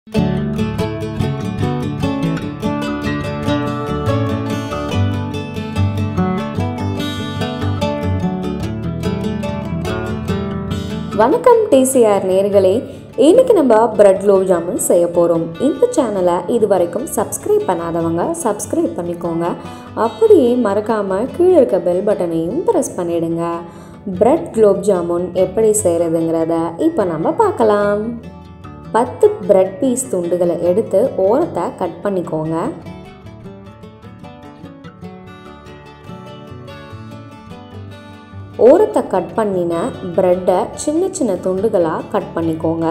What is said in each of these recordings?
வணக்கம் டிசிஆர் நேர்களே இன்னைக்கு நம்ம பிரெட் குலோப் ஜாமுன் செய்ய போகிறோம் இந்த சேனலை இது வரைக்கும் சப்ஸ்கிரைப் பண்ணாதவங்க சப்ஸ்கிரைப் பண்ணிக்கோங்க அப்படியே மறக்காமல் கீழே இருக்க பெல் பட்டனையும் ப்ரெஸ் பண்ணிடுங்க பிரெட் குலோப் ஜாமுன் எப்படி செய்கிறதுங்கிறத இப்போ நம்ம பார்க்கலாம் பத்து பிரெட் பீஸ் துண்டுகளை எடுத்து ஓரத்தை கட் பண்ணிக்கோங்க ஓரத்தை கட் பண்ணின ப்ரெட்டை சின்ன சின்ன துண்டுகளாக கட் பண்ணிக்கோங்க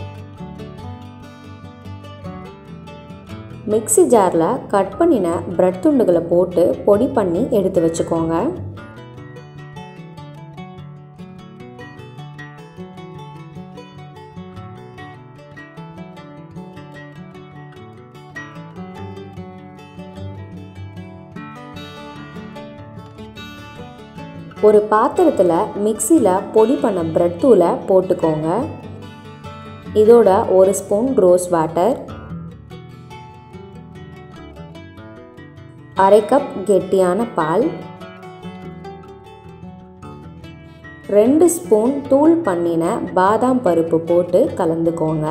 மிக்ஸி ஜாரில் கட் பண்ணின ப்ரெட் துண்டுகளை போட்டு பொடி பண்ணி எடுத்து வச்சுக்கோங்க ஒரு பாத்திரத்தில் மிக்சியில் பொடி பண்ண பிரெட் தூளை போட்டுக்கோங்க இதோட ஒரு ஸ்பூன் ரோஸ் வாட்டர் அரை கப் கெட்டியான பால் ரெண்டு ஸ்பூன் தூள் பண்ணின பாதாம் பருப்பு போட்டு கலந்துக்கோங்க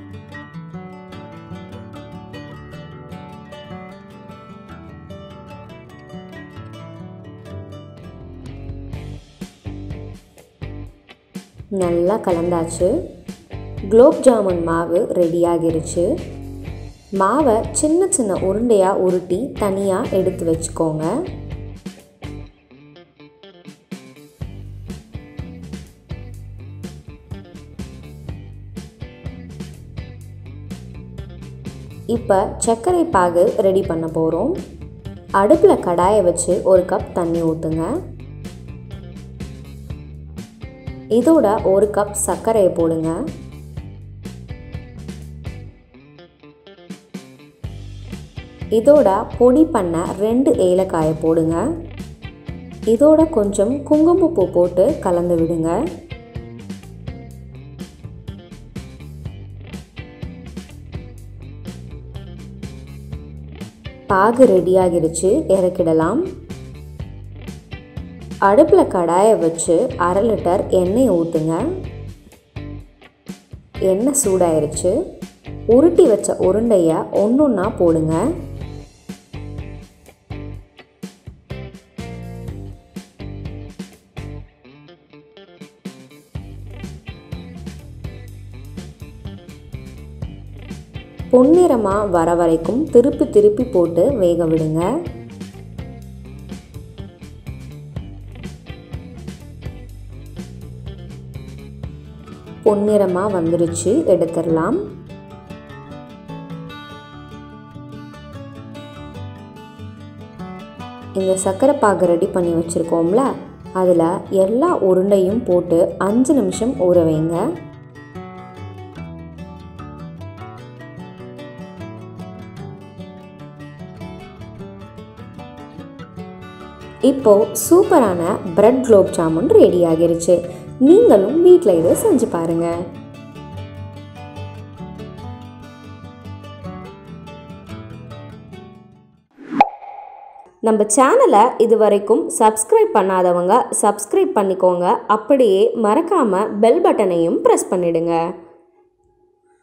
நல்லா கலந்தாச்சு குலோப் ஜாமுன் மாவு ரெடி ஆகிருச்சு மாவை சின்ன சின்ன உருண்டையாக உருட்டி தனியாக எடுத்து வச்சுக்கோங்க இப்போ சர்க்கரை பாகு ரெடி பண்ண போகிறோம் அடுப்பில் கடாயை வச்சு ஒரு கப் தண்ணி ஊற்றுங்க இதோட ஒரு கப் சர்க்கரையை போடுங்க இதோட பொடி பண்ண ரெண்டு ஏலக்காயை போடுங்க இதோட கொஞ்சம் குங்குமப்பூ போட்டு கலந்து விடுங்க பாகு ரெடி ஆகிடுச்சு இறக்கிடலாம் அடுப்பில் கடாயை வச்சு அரை லிட்டர் எண்ணெய் ஊற்றுங்க எண்ணெய் சூடாயிருச்சு உருட்டி வச்ச உருண்டையை ஒன்று ஒன்றா போடுங்க பொன்னிறமாக வர வரைக்கும் திருப்பி திருப்பி போட்டு வேக விடுங்க பொன்னிறமாக வந்துருச்சு எடுத்துடலாம் இந்த சர்க்கரை பாகு ரெடி பண்ணி வச்சுருக்கோம்ல அதில் எல்லா உருண்டையும் போட்டு அஞ்சு நிமிஷம் ஊற வைங்க இப்போ சூப்பரான பிரெட் குலோப் ஜாமுன் ரெடி ஆகிருச்சு நீங்களும் வீட்டில் இதை செஞ்சு பாருங்க நம்ம சேனலை இது வரைக்கும் சப்ஸ்கிரைப் பண்ணாதவங்க சப்ஸ்கிரைப் பண்ணிக்கோங்க அப்படியே மறக்காமல் பெல் பட்டனையும் ப்ரெஸ் பண்ணிடுங்க